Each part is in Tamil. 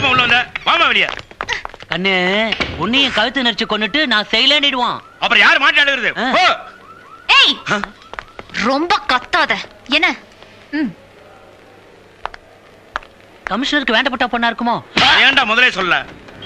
எதுக்குமா உள்ள வந்த வாமா வெளிய கண்ணு உன்னையும் கழுத்து நெரிச்சு கொன்னுட்டு நான் செயலாண்டிடுவான் அப்புறம் யார் மாட்டி அழுகுறது ஆ. போ. ஏய் ரொம்ப கத்தாத என்ன ம் கமிஷனருக்கு வேண்டப்பட்ட பொண்ணா இருக்குமோ ஏன்டா முதலே சொல்ல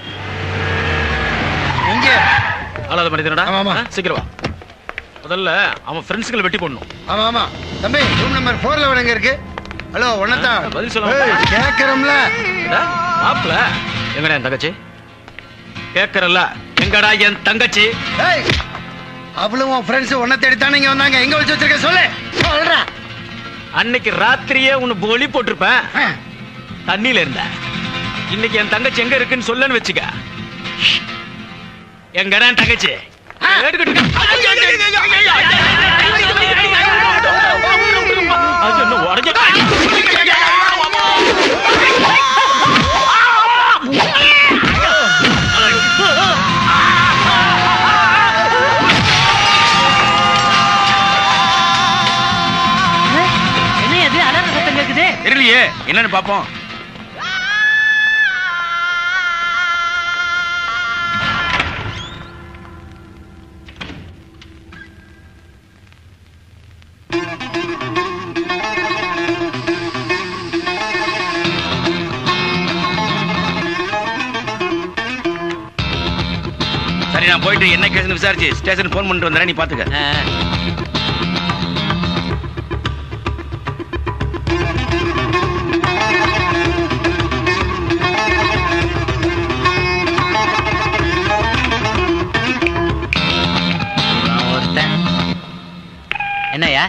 எங்க அழாத மனிதனடா ஆமா, ஆமா. ஆ, சீக்கிரம் வா முதல்ல அவன் ஃப்ரெண்ட்ஸுங்களை வெட்டி போடணும் ஆமா ஆமா தம்பி ரூம் நம்பர் ஃபோர் லெவன் எங்க இருக்கு ஹலோ ஒன்னதான் ஆ, பதில் சொல்ல மாட்டா. கேக்குறோம்ல மாப்பிள எங்கடா என் தங்கச்சி கேக்குறல்ல எங்கடா என் தங்கச்சி ஏய் அவளும் உன் ஃப்ரெண்ட்ஸ் ஒன்ன தேடி தானே இங்க வந்தாங்க எங்க வச்சு வச்சிருக்க சொல்லு சொல்றா அன்னைக்கு ராத்திரியே உன்னை பொலி போட்டிருப்பேன் தண்ணியில இருந்த இன்னைக்கு என் தங்கச்சி எங்க இருக்குன்னு சொல்லன்னு வச்சுக்க எங்கடா என் தங்கச்சி எடுக்கட்டு. அது என்ன உடைஞ்ச என்ன அது அலற சத்தம் கேக்குது தெரியலையே என்னன்னு பாப்போம் சரி நான் போயிட்டு என்ன கேஸ்னு விசாரிச்சு ஸ்டேஷன் ஃபோன் பண்ணிட்டு வந்துடுறேன் நீ பாத்துக்க ஆ, நான் ஒருத்தன் என்னய்யா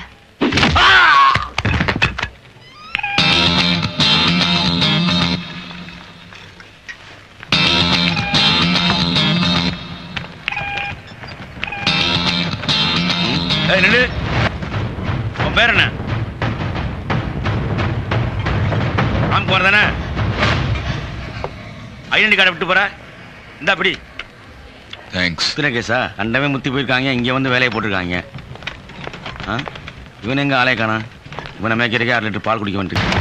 ஏய் நில்லு உன் பேர் என்ன ஆம் போற தானே ஐடென்டி கார்டை விட்டு போற இந்த அப்படி தேங்க்ஸ் இத்தனை கேஸா கண்டவே முத்தி போயிருக்காங்க இங்க வந்து வேலையை போட்டிருக்காங்க ஆ? இவன் எங்க ஆளே காணா இவனை மேய்க்கிறதுக்கே அரை லிட்டர் பால் குடிக்க வந்துட்டு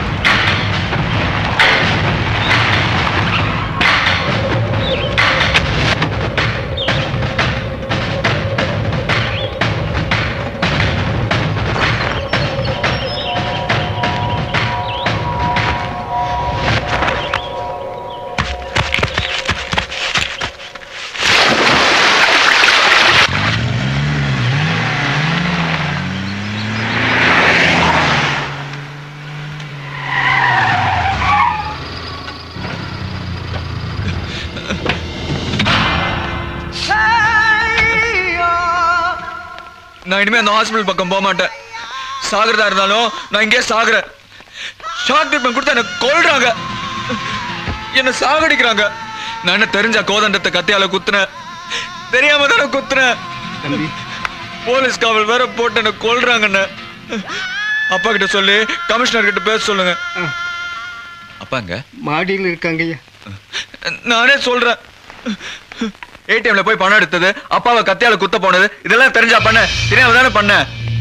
நான் இனிமே அந்த ஹாஸ்பிடல் பக்கம் போக மாட்டேன் சாகிறதா இருந்தாலும் நான் இங்கே சாகுறேன் ஷாக் ட்ரீட்மெண்ட் கொடுத்து என்ன கொல்றாங்க என்ன சாகடிக்கிறாங்க நான் என்ன தெரிஞ்ச கோதண்டத்தை கத்தியால குத்துனேன் தெரியாம தானே குத்துனேன் போலீஸ் காவல் வேற போட்டு என்ன கொல்றாங்கன்னு அப்பா கிட்ட சொல்லி கமிஷனர் கிட்ட பேச சொல்லுங்க அப்பாங்க மாடியில் இருக்காங்க ஐயா நானே சொல்றேன் ஏடிஎம்ல போய் பணம் எடுத்தது அப்பாவை கத்தியால குத்த போனது இதெல்லாம் தெரிஞ்சா பண்ண தெரியாம தானே பண்ண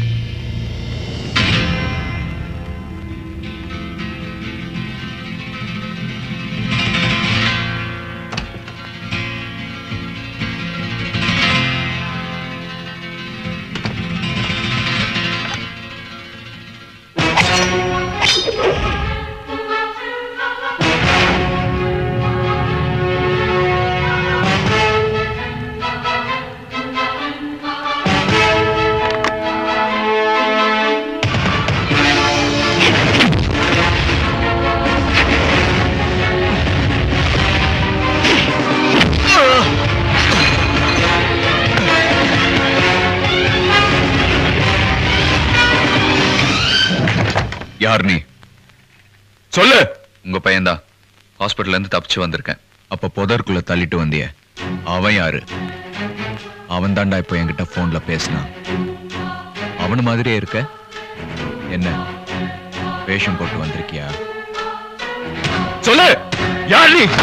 யார் நீ சொல்லு உங்க பையன்தான் ஹாஸ்பிட்டல்ல இருந்து தப்பிச்சு வந்திருக்கேன் அப்ப புதருக்குள்ள தள்ளிட்டு வந்திய அவன் யாரு அவன் தான்டா இப்போ என்கிட்ட போன்ல பேசினான் அவனு மாதிரியே இருக்க என்ன வேஷம் போட்டு வந்திருக்கியா சொல்லு யார் நீ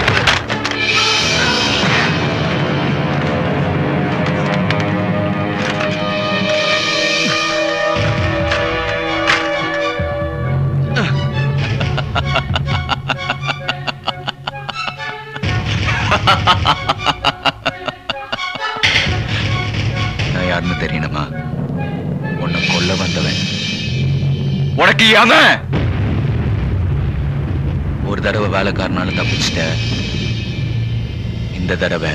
நான் யாருன்னு தெரியணுமா உன்னை கொல்ல வந்தவன் உனக்கு அவன் ஒரு தடவை வேலைக்காரனால தப்பிச்சிட்ட இந்த தடவை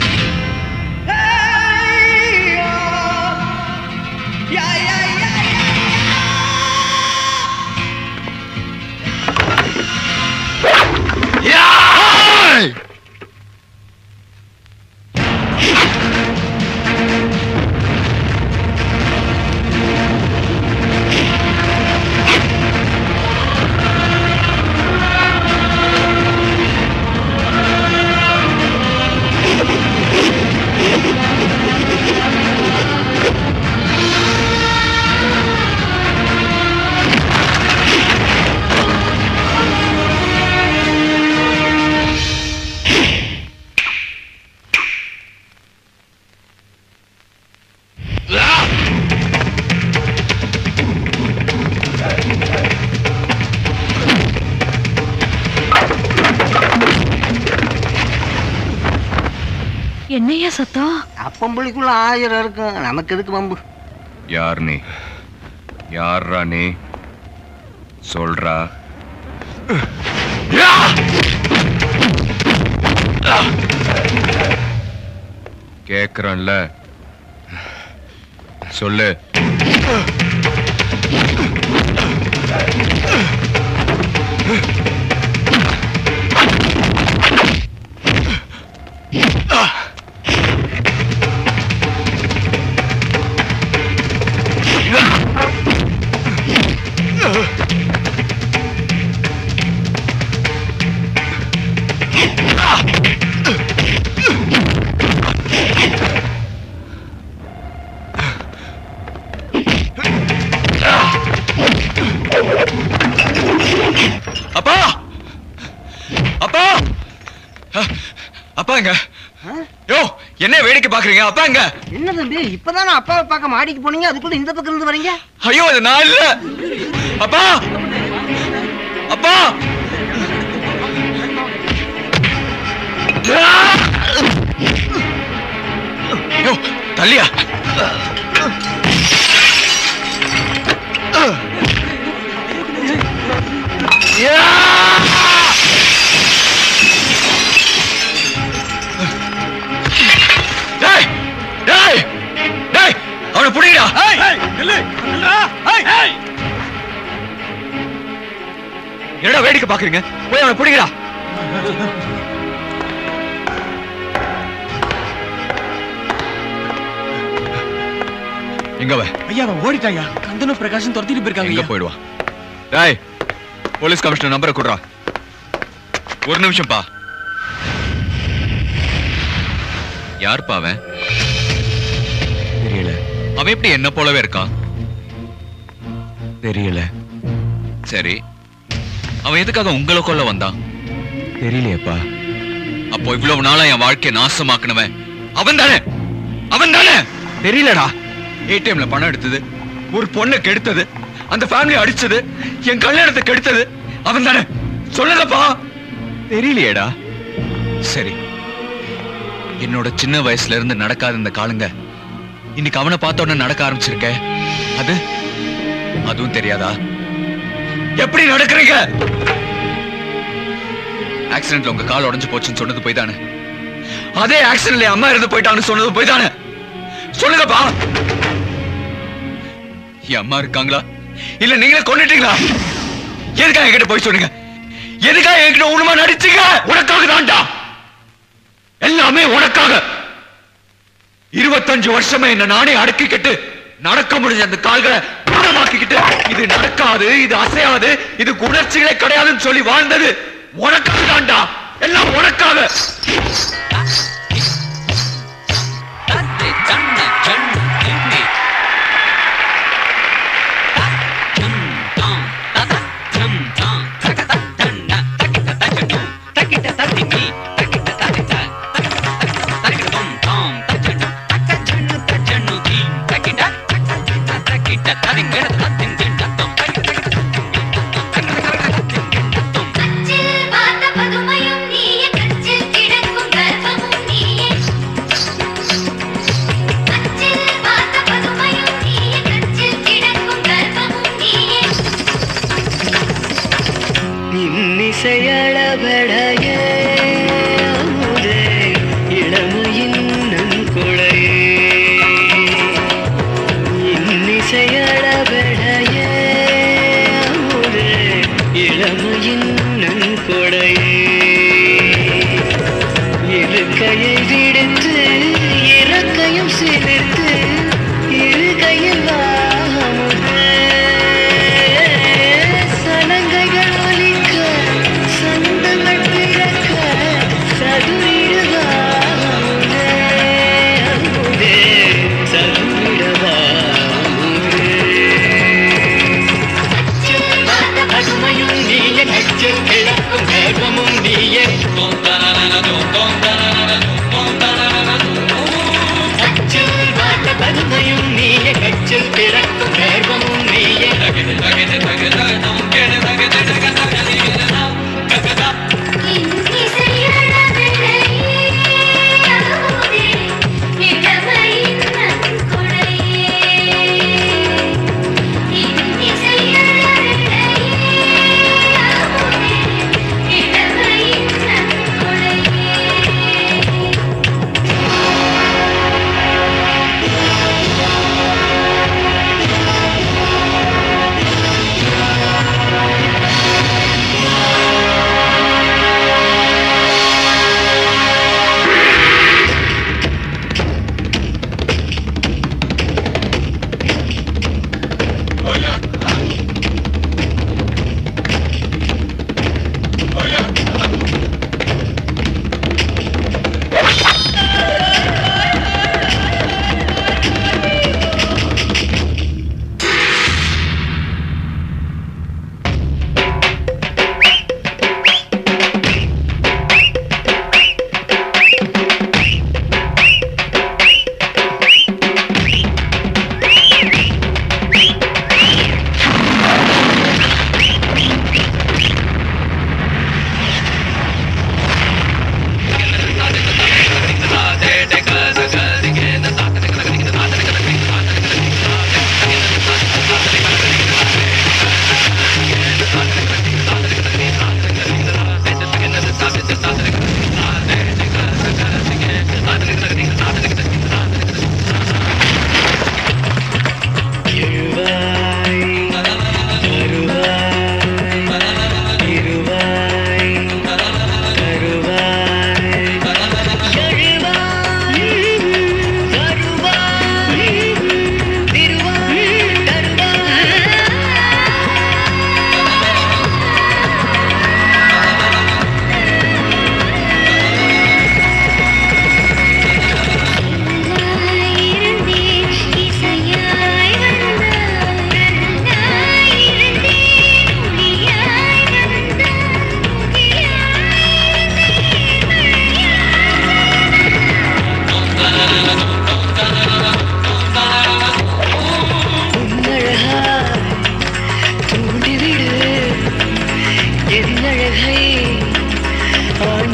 என்னையா சத்தம் அப்பம்புளிக்குள்ள ஆயிரம் இருக்கும் நமக்கு எதுக்கு வம்பு யார் நீ யார்ரா நீ சொல்றா கேக்குறேன்ல சொல்லு அப்பா அப்பா அ- அப்பா எங்க யோ என்ன வேடிக்கை பாக்குறீங்க அப்பா எங்க என்ன தம்பி இப்பதானே அப்பாவை பார்க்க மாடிக்கு போனீங்க அதுக்குள்ள இந்த பக்கம் இருந்து வரீங்க ஐயோ அது நான் இல்ல அப்பா அப்பா யோ தள்ளியா டேய் டேய் டேய் அவனை புடிங்கடா என்னடா வேடிக்கை பாக்குறீங்க போய் அவனை பிடிக்கிறா எங்க அவன் ஐயா அவன் ஓடிட்டாயா கந்தனும் பிரகாஷும் துரத்திட்டு போயிருக்காங்க எங்க போயிடுவான் டேய் போலீஸ் கமிஷனர் நம்பரை கொடுறா ஒரு நிமிஷம் பா யார்ப்பா அவன் தெரியல அவன் எப்படி என்ன போலவே இருக்கான் தெரியல சரி அவன் எதுக்காக உங்களை கொல்ல வந்தான் தெரியலையேப்பா அப்போ இவ்வளவு நாளா என் வாழ்க்கையை நாசமாக்குனவன் அவன் தானே அவன் தானே தெரியலடா ஏடிஎம்ல பணம் எடுத்தது ஒரு பொண்ணை கெடுத்தது அந்த ஃபேமிலி அடிச்சது என் கல்யாணத்தை கெடுத்தது அவன் தானே சொல்லுங்கப்பா தெரியலையேடா சரி என்னோட சின்ன வயசுல இருந்து நடக்காத இந்த காலங்க இன்னைக்கு அவனை பார்த்த உடனே நடக்க ஆரம்பிச்சிருக்க அது அதுவும் தெரியாதா எப்படி நடக்கிறீங்க ஆக்சிடென்ட்ல உங்க கால் உடைஞ்சு போச்சுன்னு சொன்னது போய் தானே அதே ஆக்சிடென்ட்ல அம்மா இருந்து போயிட்டான்னு சொன்னது போய் தானே சொல்லுங்கப்பா என் அம்மா இருக்காங்களா இல்ல நீங்களே கொண்டுட்டீங்களா எதுக்காக என்கிட்ட போய் சொன்னீங்க எதுக்காக என்கிட்ட உண்மை நடிச்சீங்க உனக்காக தான்டா எல்லாமே உனக்காக இருபத்தஞ்சு வருஷமா என்ன நானே அடக்கிக்கிட்டு நடக்க முடிஞ்ச அந்த கால்களை குணமாக்கிக்கிட்டு இது நடக்காது இது அசையாது இது உணர்ச்சிகளே கிடையாதுன்னு சொல்லி வாழ்ந்தது உனக்காக தான்டா எல்லாம் உனக்காக கச்சில் பார்த்த பதுமையும்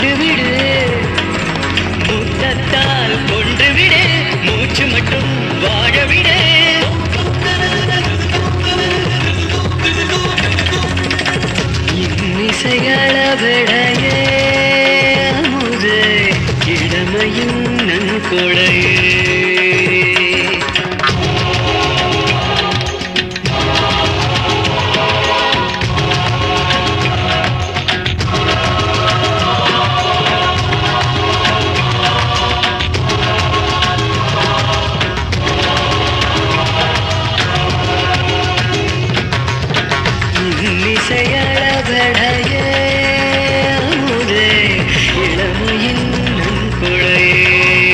விடு முத்தத்தால் கொன்று விடு மூச்சு மட்டும் வாழ விடு இன்னிசைகளவிடையே அமுது இளமையும் நன்கொடையே இன்னிசையளவடையே அமுதே இளமையின் நன்கொடையே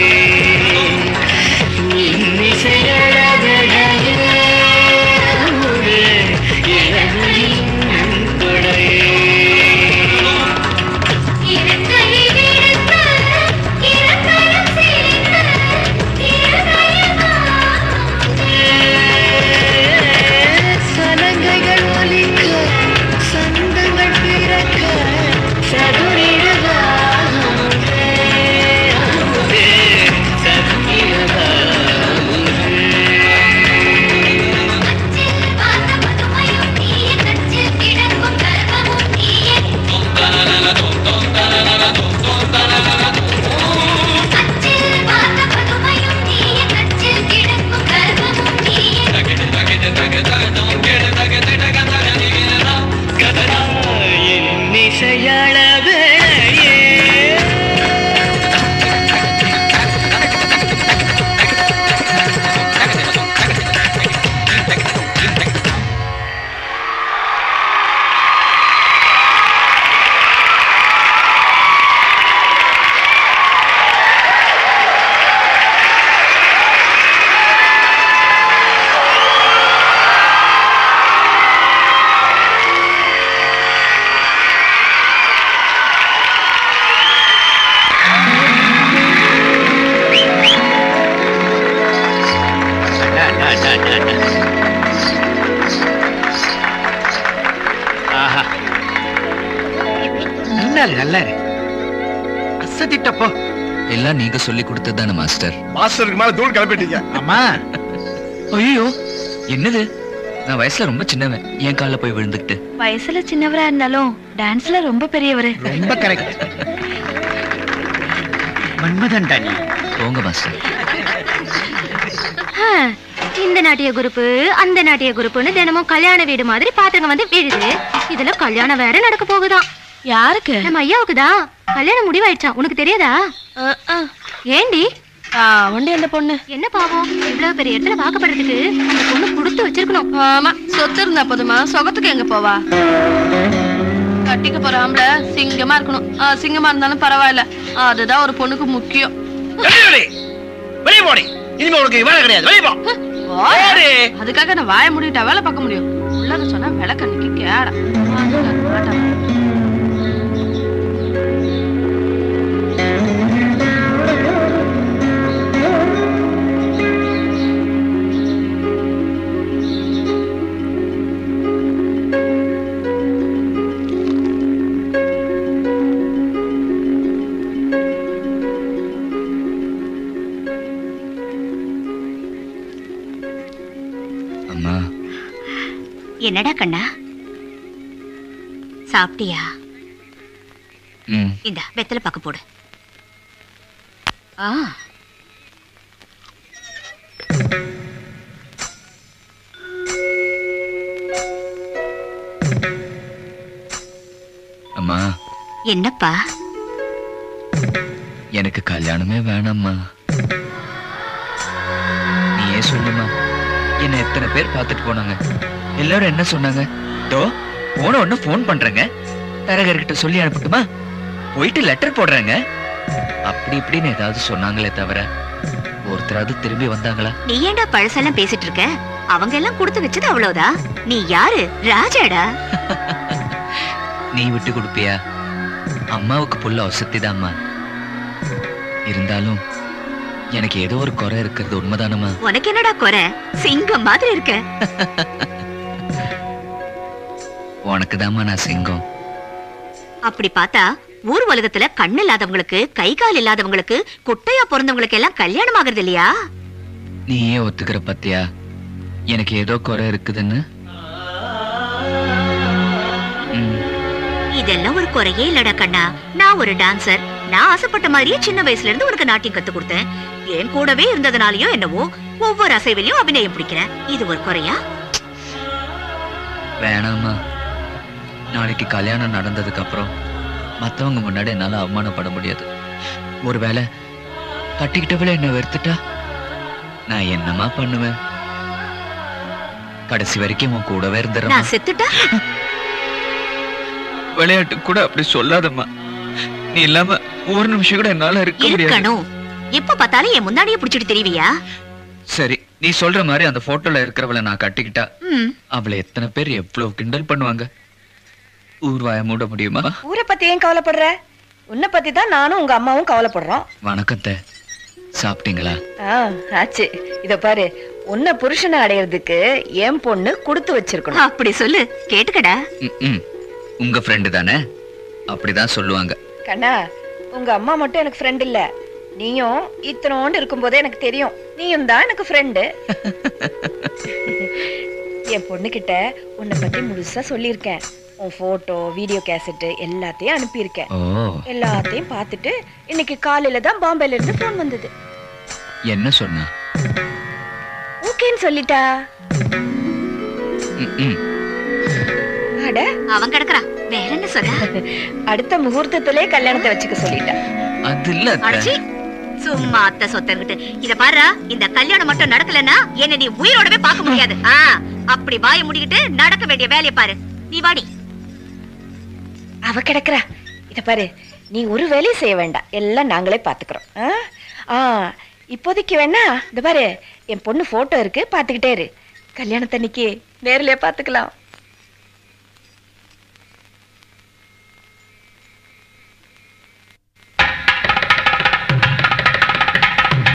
இன்னிசையளவடையே அமுதே இளமையின் நன்கொடையே சலங்கைகள் ஒலிக்க சந்தங்கள் பிறக்க சதுரிடவா இன்னிசையளவையே ஆஹா நல்லாரு நல்லாரு அசத்திட்டப்போ எல்லாம் நீங்க சொல்லி கொடுத்தது மாஸ்டர் மாஸ்டருக்கு மேல தூள் கிளப்பிட்டீங்க ஆமா ஐயோ என்னது நான் வயசுல ரொம்ப சின்னவன் என் கால்ல போய் விழுந்துக்கிட்டு வயசுல சின்னவரா இருந்தாலும் டான்ஸ்ல ரொம்ப பெரியவரு ரொம்ப கரெக்ட் மன்மதன்டா நீ போங்க மாஸ்டர் ஆ, இந்த நாட்டிய குரூப்பு அந்த நாட்டிய குரூப்புன்னு தினமும் கல்யாண வீடு மாதிரி பாத்துங்க வந்து விழுது இதுல கல்யாணம் வேற நடக்க போகுதாம் யாருக்கு நம்ம ஐயாவுக்கு தான் கல்யாணம் முடிவாயிடுச்சாம் உனக்கு தெரியாதா ஏண்டி ஒண்டி அந்த பொண்ணு என்ன பாவம் இவ்வளவு பெரிய இடத்துல வாக்கப்படுறதுக்கு அந்த பொண்ணு கொடுத்து வச்சிருக்கணும் ஆமா சொத்து இருந்தா போதுமா சொகத்துக்கு எங்க போவா கட்டிக்க போற ஆம்பளை சிங்கமா இருக்கணும் ஆ, சிங்கமா இருந்தாலும் பரவாயில்ல அதுதான் ஒரு பொண்ணுக்கு முக்கியம் வெளியே போடி இனிமே உனக்கு வேலை கிடையாது வெளியே போ போடி. அதுக்காக நான் வாய முடிட்டா வேலை பார்க்க முடியும் உள்ளத சொன்னா விளக்கண்ணிக்கு கேட மாட்டான் அம்மா என்னடா கண்ணா சாப்பிட்டியா ம் இந்த வெத்தலை பாக்கு போடு ஆ அம்மா என்னப்பா எனக்கு கல்யாணமே வேணாம்மா நீயே சொல்லுமா என்ன எத்தனை பேர் பார்த்துட்டு போனாங்க எல்லாரும் என்ன சொன்னாங்க தோ போன உடனே ஃபோன் பண்றேங்க தரகர்கிட்ட சொல்லி அனுப்பட்டுமா போயிட்டு லெட்டர் போடுறேங்க அப்படி இப்படின்னு ஏதாவது சொன்னாங்களே தவிர ஒருத்தராவது திரும்பி வந்தாங்களா நீ ஏன்டா பழசெல்லாம் பேசிட்டு இருக்க அவங்க எல்லாம் கொடுத்து வச்சது அவ்வளவுதான் நீ யாரு ராஜாடா நீ விட்டு கொடுப்பியா அம்மாவுக்கு புள்ள வசதிதாம்மா இருந்தாலும் எனக்கு ஏதோ ஒரு குறை இருக்கிறது உண்மைதானம்மா உனக்கு என்னடா குறை சிங்கம் மாதிரி இருக்க உனக்கு நான் சிங்கம் அப்படி பார்த்தா ஊர் உலகத்துல கண்ணு இல்லாதவங்களுக்கு கை கால் இல்லாதவங்களுக்கு குட்டையா பிறந்தவங்களுக்கு எல்லாம் கல்யாணம் ஆகுறது இல்லையா நீயே ஒத்துக்கிற பத்தியா எனக்கு ஏதோ குறை இருக்குதுன்னு ம், இதெல்லாம் ஒரு குறையே இல்லடா கண்ணா நான் ஒரு டான்சர் நான் ஆசைப்பட்ட மாதிரியே சின்ன வயசுல இருந்து உனக்கு நாட்டியம் கத்து கொடுத்தேன் என் கூடவே இருந்ததுனாலயோ என்னவோ ஒவ்வொரு அசைவிலையும் அபிநயம் பிடிக்கிறேன் இது ஒரு குறையா வேணாம்மா நாளைக்கு கல்யாணம் நடந்ததுக்கு அப்புறம் மத்தவங்க முன்னாடி என்னால அவமானப்பட முடியாது ஒருவேளை கட்டிக்கிட்டவள என்ன வெறுத்துட்டா நான் என்னம்மா பண்ணுவேன் கடைசி வரைக்கும் உன் கூடவே இருந்துடுறேன் நான் செத்துட்டா விளையாட்டு கூட அப்படி சொல்லாதம்மா நீ இல்லாம ஒரு நிமிஷம் கூட என்னால இருக்க முடியாது இருக்கணும் எப்ப பார்த்தாலும் என் முன்னாடியே புடிச்சிட்டு தெரியவியா சரி நீ சொல்ற மாதிரி அந்த போட்டோல இருக்கிறவளை நான் கட்டிக்கிட்டா ம் அவளை எத்தனை பேர் எவ்வளவு கிண்டல் பண்ணுவாங்க ஊர்வாய மூட முடியுமா ஊரை பத்தி ஏன் கவலைப்படுற உன்னை பத்தி தான் நானும் உங்க அம்மாவும் கவலைப்படுறோம் வணக்கத்தை சாப்பிட்டீங்களா ஆ ஆச்சு இத பாரு உன்னை புருஷனை அடையிறதுக்கு என் பொண்ணு கொடுத்து வச்சிருக்கணும் அப்படி சொல்லு கேட்டுக்கடா ம், ம். உங்க ஃப்ரெண்டு தானே அப்படிதான் சொல்லுவாங்க கண்ணா உங்க அம்மா மட்டும் எனக்கு ஃப்ரெண்ட் இல்ல நீயும் இத்தனோண்டு இருக்கும்போதே எனக்கு தெரியும் நீயும் தான் எனக்கு ஃப்ரெண்டு என் பொண்ணு கிட்ட உன்னை பத்தி முழுசா சொல்லியிருக்கேன் உன் போட்டோ வீடியோ கேசட் எல்லாத்தையும் அனுப்பியிருக்கேன் ஓ எல்லாத்தையும் பார்த்துட்டு இன்னைக்கு காலையில தான் பாம்பேல இருந்து போன் வந்தது என்ன சொன்னா ஓகேன்னு சொல்லிட்டா ம், ம். அட அவன் கிடக்குறான் வேற என்ன சொல்ல அடுத்த முகூர்த்தத்திலே கல்யாணத்தை வச்சுக்க சொல்லிட்டா அது இல்ல அத்தை. அடச்சி சும்மா அத்தை சொத்தங்கிட்டு இத பாரு இந்த கல்யாணம் மட்டும் நடக்கலன்னா என்ன நீ உயிரோடவே பார்க்க முடியாது ஆ அப்படி வாய முடிக்கிட்டு நடக்க வேண்டிய வேலையை பாரு நீ வாடி அவ கிடக்குறா இத பாரு நீ ஒரு வேலையும் செய்ய வேண்டாம் எல்லாம் நாங்களே பாத்துக்கிறோம் ஆ? ஆ இப்போதைக்கு வேணா இந்த பாரு என் பொண்ணு போட்டோ இருக்கு பாத்துக்கிட்டே இரு கல்யாணத்தன்னைக்கு நேர்லயே பாத்துக்கலாம்